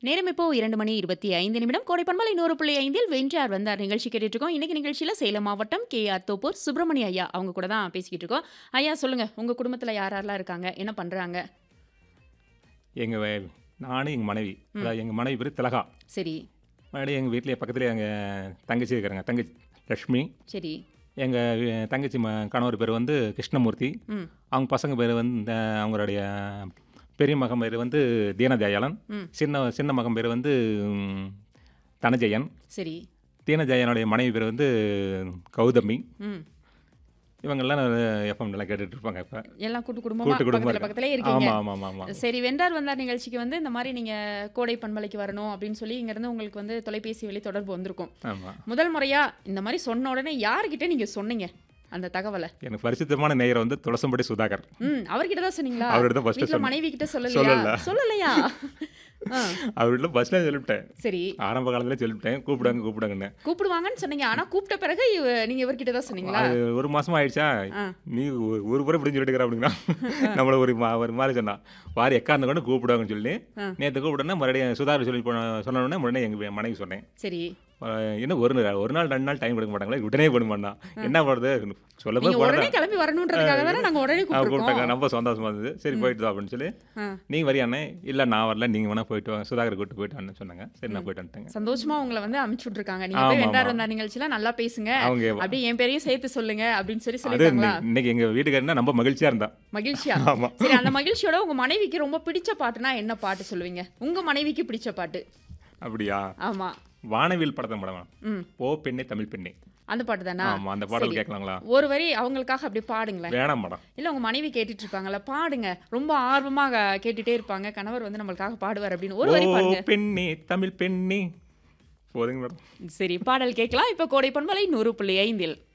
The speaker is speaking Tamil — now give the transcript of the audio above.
நேரம் இப்போ இரண்டு மணி இருபத்தி ஐந்து நிமிடம் கோடை பண்பலை நூறு புள்ளி ஐந்தில் வென்றார் வந்தார் நிகழ்ச்சி கேட்டுட்டு இருக்கோம் இன்னைக்கு நிகழ்ச்சியில் சேலம் மாவட்டம் கே ஆர் தோப்பூர் சுப்பிரமணிய ஐயா அவங்க கூட தான் பேசிக்கிட்டு இருக்கோம் ஐயா சொல்லுங்க உங்க குடும்பத்தில் யார் யாரெல்லாம் இருக்காங்க என்ன பண்றாங்க எங்கள் நானும் எங்கள் மனைவி அதாவது எங்கள் மனைவி பேர் திலகா சரி மறுபடியும் எங்கள் வீட்டில் பக்கத்தில் எங்கள் தங்கச்சி இருக்கிறாங்க தங்கச்சி லக்ஷ்மி சரி எங்கள் தங்கச்சி ம கணவர் பேர் வந்து கிருஷ்ணமூர்த்தி ம் அவங்க பசங்க பேர் வந்து இந்த அவங்களுடைய பெரிய மகன் பேர் வந்து தீனதயாளன் ம். சின்ன சின்ன மகன் பேர் வந்து ம், தனஜெயன் சரி தீனஜெயனுடைய மனைவி பேர் வந்து கௌதமி ம் இவங்கெல்லாம் எஃப்எம் நல்லா கேட்டுட்டு இருப்பாங்க இப்போ எல்லாம் கூட்டு குடும்பமா கூட்டு குடும்பம் பக்கத்துல பக்கத்துல இருக்கீங்க ஆமாம் ஆமாம் ஆமாம் ஆமாம் சரி வென்றார் வந்தார் நிகழ்ச்சிக்கு வந்து இந்த மாதிரி நீங்க கோடை பண்பலைக்கு வரணும் அப்படின்னு சொல்லி இங்க இருந்து உங்களுக்கு வந்து தொலைபேசி வழி தொடர்பு வந்திருக்கும் ஆமாம் முதல் முறையா இந்த மாதிரி சொன்ன உடனே யார்கிட்ட நீங்க சொன்னீங்க அந்த தகவலை எனக்கு பரிசுத்தமான நேயர் வந்து துளசம்படி சுதாகர் ம் அவர்கிட்ட தான் சொன்னீங்களா அவர்கிட்ட தான் first வீட்ல சொன்னேன். மனைவி கிட்ட சொல்லலையா சொல்லல. சொல்லலையா ஆ, அவர்கிட்ட பஸ்ஸில் சொல்லிவிட்டேன் சரி ஆரம்ப காலத்துல சொல்லிவிட்டேன் கூப்பிடுங்க கூப்பிடுங்கன்னு கூப்பிடுவாங்கன்னு சொன்னீங்க ஆனா கூப்பிட்ட பிறகு இவ- நீங்க இவர்கிட்ட தான் சொன்னீங்களா அது ஒரு மாசமா ஆயிடுச்சா ஆ. நீ ஒ- ஒரு முறை இப்படி சொல்லிட்டு அப்படின்னா நம்மள ஒரு மா- ஒரு மாதிரி சொன்னான் வாரி எக்காந்து கொண்டு கூப்பிடுவாங்கன்னு சொல்லி ஆ. நேற்று கூப்பிட்டோன்னா மறுபடியும் சுதாகர் சொல்லி போன சொன்ன உடனே மறுபடியும் எங்கள் மனைவி சொன்னேன் சரி அஹ் இன்னும் ஒரு நாள் ஒரு நாள் ரெண்டு நாள் டைம் கொடுக்க மாட்டாங்களே உடனே பண்ண மாட்டான் என்ன பண்ணுறது சொல்ல போய் நீங்க உடனே போனேன் கிளம்பி வரணுன்றதுக்காக தானே நாங்க உடனே கூப்பிட்டாங்க கூப்பிட்டுருக்கோம் ரொம்ப சந்தோஷமா இருந்தது சரி போயிட்டு வா அப்படின்னு சொல்லி ஆ. நீங்க வரியாண்ணே இல்லை நான் வரல நீங்க வேணா போயிட்டு வாங்க சுதாகர் கூட்டு போயிட்டு வான்னு சொன்னாங்க சரி நான் போயிட்டு வந்துட்டேங்க சந்தோஷமா உங்களை வந்து அனுப்பிச்சு விட்டுருக்காங்க நீங்க ஆமா, போய் வென்றார் ஆமா. வந்தார் நிகழ்ச்சியில நல்லா பேசுங்க அவங்க அப்படியே என் பேரையும் சேர்த்து சொல்லுங்க அப்படின்னு சொல்லி அது சொல்லிட்டாங்களா இன்னைக்கு- இன்னைக்கு எங்க வீட்டுக்காரனா ரொம்ப மகிழ்ச்சியா இருந்தா மகிழ்ச்சியா ஆமா சரி அந்த மகிழ்ச்சியோட உங்க மனைவிக்கு ரொம்ப பிடிச்ச பாட்டுனா என்ன பாட்டு சொல்லுவீங்க உங்க மனைவிக்கு பிடிச்ச பாட்டு அப்படியா ஆமா வானவில் படத்தை படம் ம் ஓ பெண்ணே தமிழ் பெண்ணே அந்த பாட்டு தானா ஆமா அந்த பாடல் சரி. கேட்கலாங்களா ஒரு வரி அவங்களுக்காக அப்படியே பாடுங்களேன் வேணாம் மேடம் இல்ல உங்க மனைவி கேட்டுட்டு இருப்பாங்கல்ல பாடுங்க ரொம்ப ஆர்வமா க- கேட்டுட்டே இருப்பாங்க கணவர் வந்து நம்மளுக்காக பாடுவார் அப்படின்னு ஒரு வரி ஓ பாடுங்க பெண்ணே தமிழ் பெண்ணே போதுங்க மேடம் சரி பாடல் கேட்கலாம் இப்ப கோடை பண்பலை நூறு புள்ளி ஐந்தில்